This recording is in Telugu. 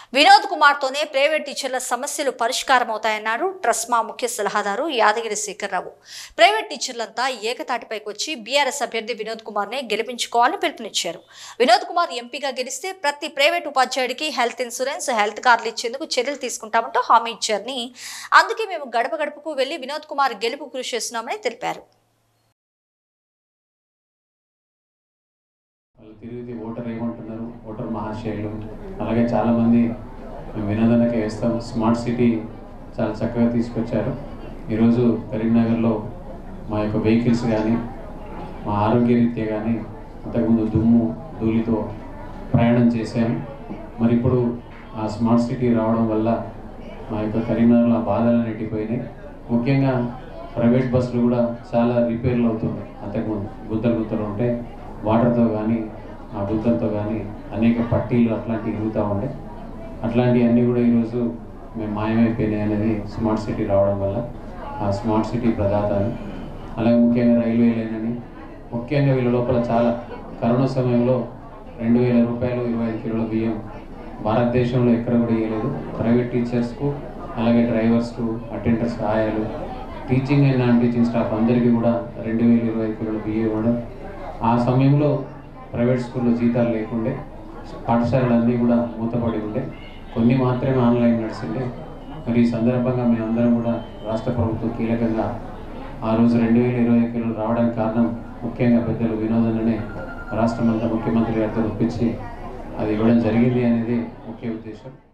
వినోద్ కుమార్తోనే ప్రైవేట్ టీచర్ల సమస్యలు పరిష్కారం అవుతాయన్నారు ట్రస్మా ముఖ్య సలహాదారు యాదగిరి శేఖర్రావు ప్రైవేట్ టీచర్లంతా ఏకతాటిపైకి వచ్చి బీఆర్ఎస్ అభ్యర్థి వినోద్ కుమార్నే గెలిపించుకోవాలని పిలుపునిచ్చారు వినోద్ కుమార్ ఎంపీగా గెలిస్తే ప్రతి ప్రైవేట్ ఉపాధ్యాయుడికి హెల్త్ ఇన్సూరెన్స్ హెల్త్ కార్డులు ఇచ్చేందుకు చర్యలు తీసుకుంటామంటూ హామీ ఇచ్చారని అందుకే మేము గడప గడపకు వెళ్లి వినోద్ కుమార్ గెలుపు కృషి చేస్తున్నామని తెలిపారు వాళ్ళు తిరిగి ఓటర్ ఏమంటున్నారు ఓటర్ మహాశయులు అలాగే చాలామంది మేము వినోదనకే వేస్తాం స్మార్ట్ సిటీ చాలా చక్కగా తీసుకొచ్చారు ఈరోజు కరీంనగర్లో మా యొక్క వెహికల్స్ కానీ మా ఆరోగ్య రీత్యా కానీ అంతకుముందు దుమ్ము ధూళితో ప్రయాణం చేశాము మరి ఇప్పుడు ఆ స్మార్ట్ సిటీ రావడం వల్ల మా యొక్క కరీంనగర్లో ఆ బాధలు నెట్టిపోయినాయి ముఖ్యంగా ప్రైవేట్ బస్సులు కూడా చాలా రిపేర్లు అవుతున్నాయి అంతకుముందు గుద్దలు గుద్దలు ఉంటే వాటర్తో కానీ ఆ గుద్దలతో కానీ అనేక పట్టీలు అట్లాంటివి ఇరుగుతూ ఉండే అట్లాంటివన్నీ కూడా ఈరోజు మేము మాయమైపోయినాయి అనేది స్మార్ట్ సిటీ రావడం వల్ల ఆ స్మార్ట్ సిటీ ప్రదాత అని అలాగే ముఖ్యంగా రైల్వే లైన్ అని ముఖ్యంగా వీళ్ళ లోపల చాలా కరోనా సమయంలో రెండు వేల రూపాయలు ఇరవై ఐదు కిలోల బియ్యం భారతదేశంలో ఎక్కడ కూడా ఇవ్వలేదు ప్రైవేట్ టీచర్స్కు అలాగే డ్రైవర్స్కు అటెండర్స్ ఆయాలు teaching and non teaching staff అందరికీ కూడా రెండు వేల ఇరవై ఐదు కిలోల బియ్యం ఇవ్వడం ఆ సమయంలో ప్రైవేట్ స్కూల్లో జీతాలు లేకుండే పాఠశాలలన్నీ కూడా మూతపడి ఉండే కొన్ని మాత్రమే ఆన్లైన్ నడిచిండే మరి ఈ సందర్భంగా మేమందరం కూడా రాష్ట్ర ప్రభుత్వం కీలకంగా ఆ రోజు రెండు వేల ఇరవై కిలోలు రావడానికి కారణం ముఖ్యంగా పెద్దలు వినోదననే రాష్ట్రమంతా ముఖ్యమంత్రి గారితో ఒప్పించి అది ఇవ్వడం జరిగింది అనేది ముఖ్య ఉద్దేశం